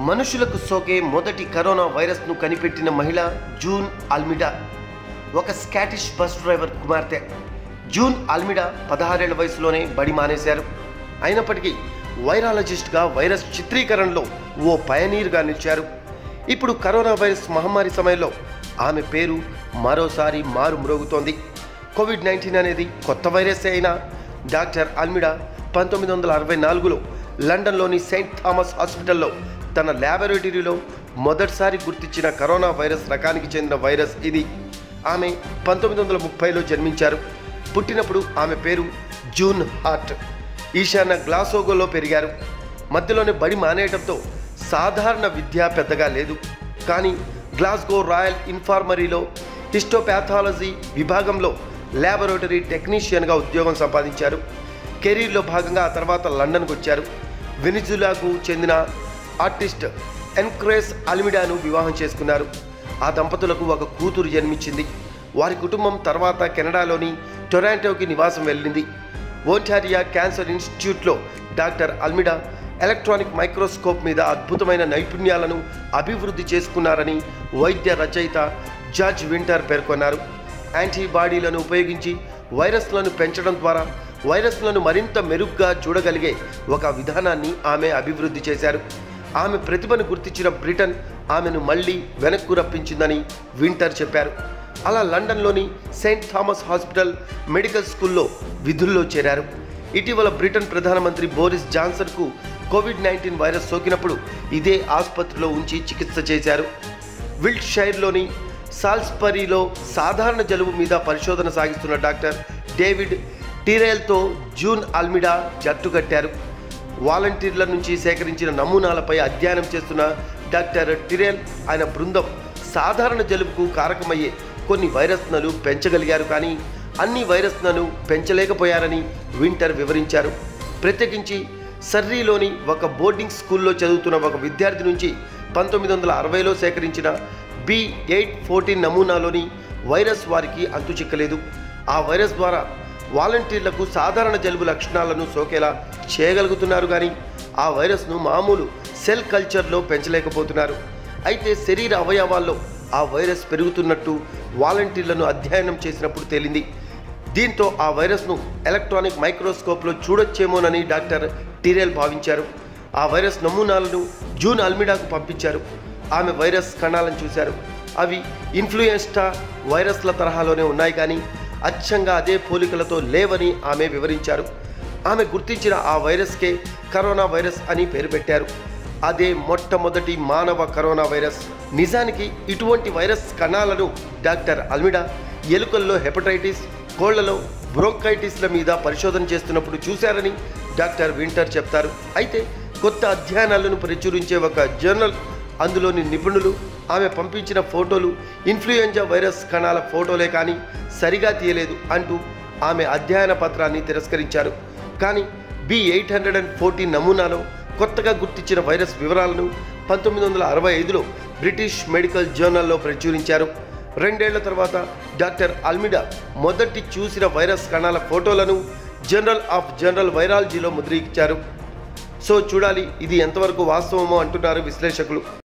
మనుషులకు సోకే మొదటి కరోనా వైరస్ను కనిపెట్టిన మహిళ జూన్ అల్మిడా ఒక స్కాటిష్ బస్ డ్రైవర్ కుమార్తె జూన్ అల్మిడా పదహారేళ్ల వయసులోనే బడి మానేశారు అయినప్పటికీ వైరాలజిస్ట్గా వైరస్ చిత్రీకరణలో ఓ పయనీర్గా నిలిచారు ఇప్పుడు కరోనా వైరస్ మహమ్మారి సమయంలో ఆమె పేరు మరోసారి మారు మ్రోగుతోంది కోవిడ్ నైన్టీన్ అనేది కొత్త వైరస్ అయినా డాక్టర్ అల్మిడా పంతొమ్మిది వందల అరవై నాలుగులో లండన్లోని సెయింట్ థామస్ హాస్పిటల్లో తన ల్యాబొరేటరీలో మొదటిసారి గుర్తించిన కరోనా వైరస్ రకానికి చెందిన వైరస్ ఇది ఆమె పంతొమ్మిది వందల ముప్పైలో జన్మించారు పుట్టినప్పుడు ఆమె పేరు జూన్ హార్ట్ ఈశాన్య గ్లాసోగోలో పెరిగారు మధ్యలోనే బడి మానేయడంతో సాధారణ విద్య పెద్దగా లేదు కానీ గ్లాస్గో రాయల్ ఇన్ఫార్మరీలో హిస్టోపాథాలజీ విభాగంలో ల్యాబొరేటరీ టెక్నీషియన్గా ఉద్యోగం సంపాదించారు కెరీర్లో భాగంగా ఆ తర్వాత లండన్కు వచ్చారు వెనిజులాకు చెందిన ఆర్టిస్ట్ ఎన్క్రేస్ అల్మిడాను వివాహం చేసుకున్నారు ఆ దంపతులకు ఒక కూతురు జన్మించింది వారి కుటుంబం తర్వాత కెనడాలోని టొరాంటోకి నివాసం వెళ్ళింది ఓంటారియా క్యాన్సర్ ఇన్స్టిట్యూట్లో డాక్టర్ అల్మిడా ఎలక్ట్రానిక్ మైక్రోస్కోప్ మీద అద్భుతమైన నైపుణ్యాలను అభివృద్ధి చేసుకున్నారని వైద్య రచయిత జార్జ్ వింటర్ పేర్కొన్నారు యాంటీబాడీలను ఉపయోగించి వైరస్లను పెంచడం ద్వారా వైరస్లను మరింత మెరుగ్గా చూడగలిగే ఒక విధానాన్ని ఆమె అభివృద్ధి చేశారు ఆమె ప్రతిభను గుర్తించిన బ్రిటన్ ఆమెను మళ్ళీ వెనక్కు రప్పించిందని వింటర్ చెప్పారు అలా లండన్లోని సెయింట్ థామస్ హాస్పిటల్ మెడికల్ స్కూల్లో విధుల్లో చేరారు ఇటీవల బ్రిటన్ ప్రధానమంత్రి బోరిస్ జాన్సన్కు కోవిడ్ నైన్టీన్ వైరస్ సోకినప్పుడు ఇదే ఆసుపత్రిలో ఉంచి చికిత్స చేశారు విల్ట్ షైర్లోని సాల్స్పరీలో సాధారణ జలుబు మీద పరిశోధన సాగిస్తున్న డాక్టర్ డేవిడ్ టీరేల్తో జూన్ అల్మిడా జట్టు కట్టారు వాలంటీర్ల నుంచి సేకరించిన నమూనాలపై అధ్యయనం చేస్తున్న డాక్టర్ టిరేల్ ఆయన బృందం సాధారణ జలుబుకు కారకమయ్యే కొన్ని వైరస్లను పెంచగలిగారు కానీ అన్ని వైరస్లను పెంచలేకపోయారని వింటర్ వివరించారు ప్రత్యేకించి సర్రీలోని ఒక బోర్డింగ్ స్కూల్లో చదువుతున్న ఒక విద్యార్థి నుంచి పంతొమ్మిది వందల అరవైలో సేకరించిన బి ఎయిట్ ఫోర్టీన్ నమూనాలోని వైరస్ వారికి అంతుచిక్కలేదు ఆ వైరస్ ద్వారా వాలంటీర్లకు సాధారణ జలుబు లక్షణాలను సోకేలా చేయగలుగుతున్నారు కానీ ఆ వైరస్ను మామూలు సెల్ కల్చర్లో పెంచలేకపోతున్నారు అయితే శరీర అవయవాల్లో ఆ వైరస్ పెరుగుతున్నట్టు వాలంటీర్లను అధ్యయనం చేసినప్పుడు తేలింది దీంతో ఆ వైరస్ను ఎలక్ట్రానిక్ మైక్రోస్కోప్లో చూడొచ్చేమోనని డాక్టర్ టీరేల్ భావించారు ఆ వైరస్ నమూనాలను జూన్ అల్మిడాకు పంపించారు ఆమె వైరస్ కణాలను చూశారు అవి ఇన్ఫ్లుయెన్స్టా వైరస్ల తరహాలోనే ఉన్నాయి కానీ అచ్చంగా అదే పోలికలతో లేవని ఆమె వివరించారు ఆమె గుర్తించిన ఆ వైరస్కే కరోనా వైరస్ అని పేరు పెట్టారు అదే మొట్టమొదటి మానవ కరోనా వైరస్ నిజానికి ఇటువంటి వైరస్ కణాలను డాక్టర్ అల్మిడా ఎలుకల్లో హెపటైటిస్ కోళ్లలో బ్రోంకైటిస్ల మీద పరిశోధన చేస్తున్నప్పుడు చూశారని డాక్టర్ వింటర్ చెప్తారు అయితే కొత్త అధ్యయనాలను ప్రచురించే ఒక జర్నల్ అందులోని నిపుణులు ఆమె పంపించిన ఫోటోలు ఇన్ఫ్లుయెంజా వైరస్ కణాల ఫోటోలే కానీ సరిగా తీయలేదు అంటూ ఆమె అధ్యయన పత్రాన్ని తిరస్కరించారు కానీ B eight hundred and fourteen నమూనాలో కొత్తగా గుర్తించిన వైరస్ వివరాలను పంతొమ్మిది వందల అరవై ఐదులో బ్రిటిష్ మెడికల్ జర్నల్లో ప్రచురించారు రెండేళ్ల తర్వాత డాక్టర్ అల్మిడా మొదటి చూసిన వైరస్ కణాల ఫోటోలను జనరల్ ఆఫ్ జనరల్ వైరాలజీలో ముద్రించారు సో చూడాలి ఇది ఎంతవరకు వాస్తవమో అంటున్నారు విశ్లేషకులు